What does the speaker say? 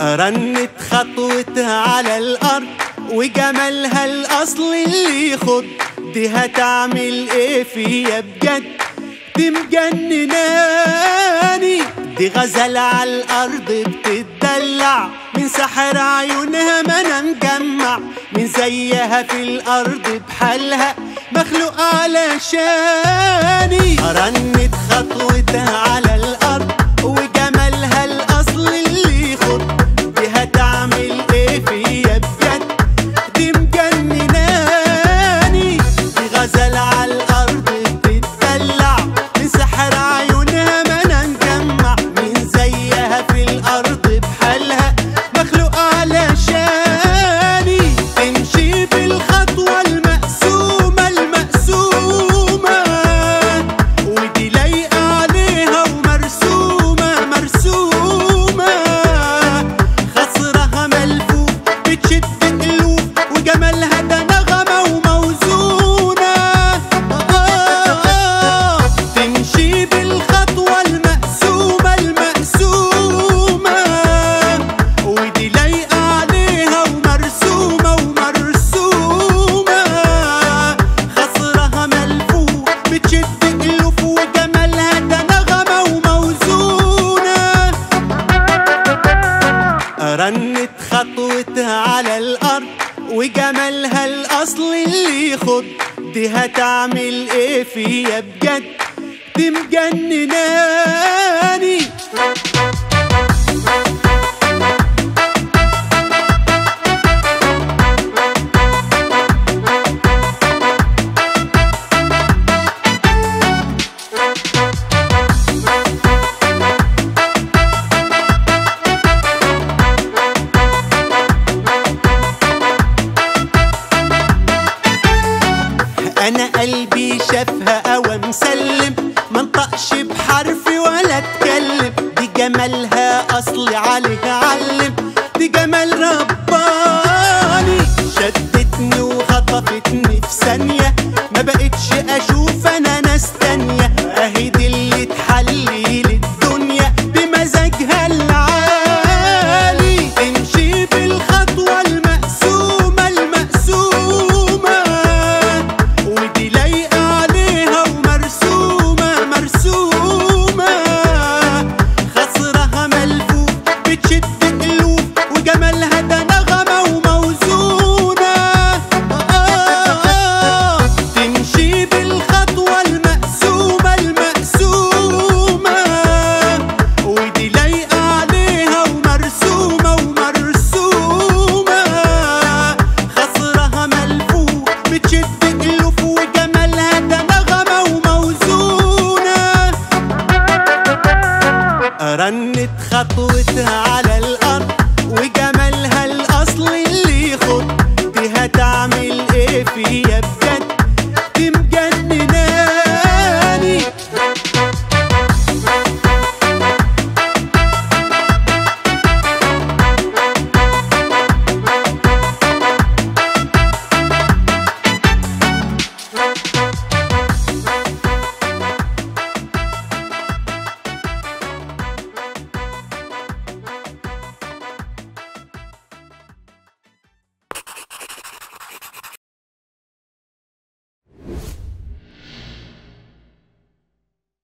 رنت خطوتها على الأرض وجمالها الأصل اللي يخض دي هتعمل ايه فيا بجد دي مجنناني دي غزل على الأرض بتتدلع من سحر عيونها ما انا مجمع من زيها في الأرض بحالها مخلوق علشاني رنت خطوتها على الأرض وجمالها الأصل اللي يخض دي هتعمل ايه فيا بجد دي مجنناني دي غزل على الأرض بتتدلع من سحر عيونها ما انا مجمع من زيها في الأرض بحالها مخلوق علشاني تمشي بالخطوة المقسومة المقسومة ودي لايقة عليها ومرسومة مرسومة خصرها ملفوف بتشد قلوب وجمالها ده نغمة وموزونة آه آه تمشي بالخطوة المقسومة المقسومة ودي لايقة عليها ومرسومة ومرسومة خصرها ملفوف بتشد قلوب وجمالها ده نغمة وموزونة رنت خطوتها على الأرض وجمالها الأصل اللي يخض دي هتعمل ايه فيا بجد دي مجنناني انا قلبي شافها قوى مسلم منطقش بحرف ولا اتكلم دي جمالها اصلي عليها علم دي جمال رباني شدتني وخطفتني في ثانية ما بقتش اشوف انا ناس تانية اهي دي اللي تحلي للدنيا بمزاجها العالي امشي بالخطوة المقسومة المقسومة ودي لايقة عليها ومرسومة مرسومة خصرها ملفوف بتشد قلوب وجمالها ده نغمة وموزونة آه آه تمشي بالخطوة المقسومة المقسومة ودي لايقة عليها ومرسومة ومرسومة خصرها ملفوف بتشد قلوب وجمالها ده نغمة وموزونة رنت خطوتها على